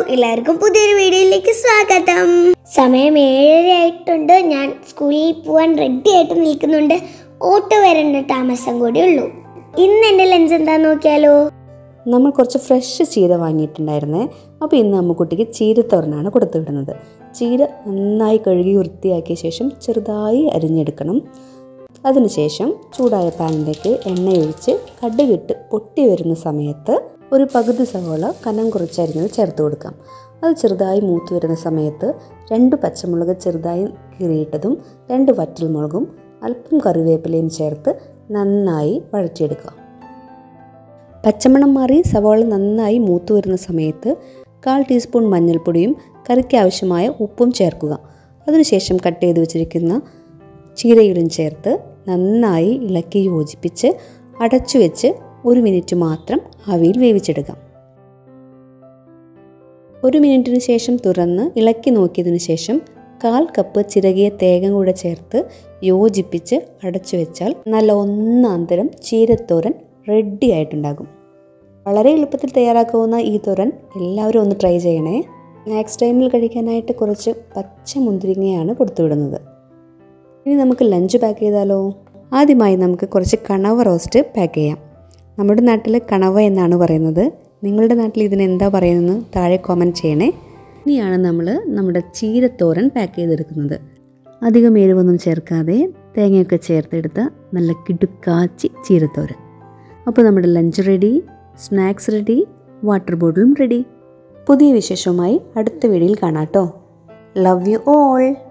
എല്ലാവർക്കും പുതിയൊരു വീഡിയോയിലേക്ക് സ്വാഗതം സമയം ഏഴര ആയിട്ടുണ്ട് ഞാൻ സ്കൂളിൽ പോകാൻ റെഡി ആയിട്ട് നിൽക്കുന്നുണ്ട് ഓട്ടോ വരേണ്ട താമസം കൂടി ഉള്ളൂ ഇന്ന് എൻ്റെ ലഞ്ച് എന്താന്ന് നോക്കിയാലോ നമ്മൾ കുറച്ച് ഫ്രഷ് ചീര വാങ്ങിയിട്ടുണ്ടായിരുന്നേ അപ്പോൾ ഇന്ന് അമ്മുക്കുട്ടിക്ക് ചീരത്തോരനാണ് കൊടുത്തു വിടുന്നത് ചീര നന്നായി കഴുകി വൃത്തിയാക്കിയ ശേഷം ചെറുതായി അരിഞ്ഞെടുക്കണം അതിനുശേഷം ചൂടായ പാനിലേക്ക് എണ്ണയൊഴിച്ച് കടുകിട്ട് പൊട്ടി വരുന്ന സമയത്ത് ഒരു പകുതി സവോള കനം കുറച്ചരിഞ്ഞത് ചേർത്ത് കൊടുക്കാം അത് ചെറുതായി മൂത്ത് വരുന്ന സമയത്ത് രണ്ട് പച്ചമുളക് ചെറുതായി കീറിയിട്ടതും രണ്ട് വറ്റൽമുളകും അല്പം കറിവേപ്പിലയും ചേർത്ത് നന്നായി വഴറ്റിയെടുക്കുക പച്ചമണം മാറി സവാള നന്നായി മൂത്തു വരുന്ന സമയത്ത് കാൽ ടീസ്പൂൺ മഞ്ഞൾപ്പൊടിയും കറിക്ക് ആവശ്യമായ ഉപ്പും ചേർക്കുക അതിനുശേഷം കട്ട് ചെയ്ത് വെച്ചിരിക്കുന്ന ചീരയിലും ചേർത്ത് നന്നായി ഇളക്കി യോജിപ്പിച്ച് അടച്ചു വെച്ച് ഒരു മിനിറ്റ് മാത്രം ആവിയിൽ വേവിച്ചെടുക്കാം ഒരു മിനിറ്റിന് ശേഷം തുറന്ന് ഇളക്കി നോക്കിയതിനു ശേഷം കാൽ കപ്പ് ചിരകിയ തേങ്ങ കൂടെ ചേർത്ത് യോജിപ്പിച്ച് അടച്ചു വെച്ചാൽ നല്ല ഒന്നാന്തരം ചീരത്തോരൻ റെഡി ആയിട്ടുണ്ടാകും വളരെ എളുപ്പത്തിൽ തയ്യാറാക്കാവുന്ന ഈ തോരൻ എല്ലാവരും ഒന്ന് ട്രൈ ചെയ്യണേ നെക്സ്റ്റ് ടൈമിൽ കഴിക്കാനായിട്ട് കുറച്ച് പച്ച മുന്തിരിങ്ങയാണ് കൊടുത്തുവിടുന്നത് ഇനി നമുക്ക് ലഞ്ച് പാക്ക് ചെയ്താലോ ആദ്യമായി നമുക്ക് കുറച്ച് കണവ റോസ്റ്റ് പാക്ക് ചെയ്യാം നമ്മുടെ നാട്ടിൽ കണവ എന്നാണ് പറയുന്നത് നിങ്ങളുടെ നാട്ടിൽ ഇതിന് എന്താ പറയുന്നത് താഴെ കോമൻറ്റ് ചെയ്യണേ ഇനിയാണ് നമ്മൾ നമ്മുടെ ചീരത്തോരൻ പാക്ക് ചെയ്തെടുക്കുന്നത് അധികം എരിവൊന്നും ചേർക്കാതെ തേങ്ങയൊക്കെ ചേർത്തെടുത്ത നല്ല കിടുക്കാച്ചി ചീരത്തോരൻ അപ്പോൾ നമ്മുടെ lunch ready snacks ready water ബോട്ടിലും റെഡി പുതിയ വിശേഷവുമായി അടുത്ത വീഡിയോയിൽ കാണാം കേട്ടോ ലവ് യു ഓൾ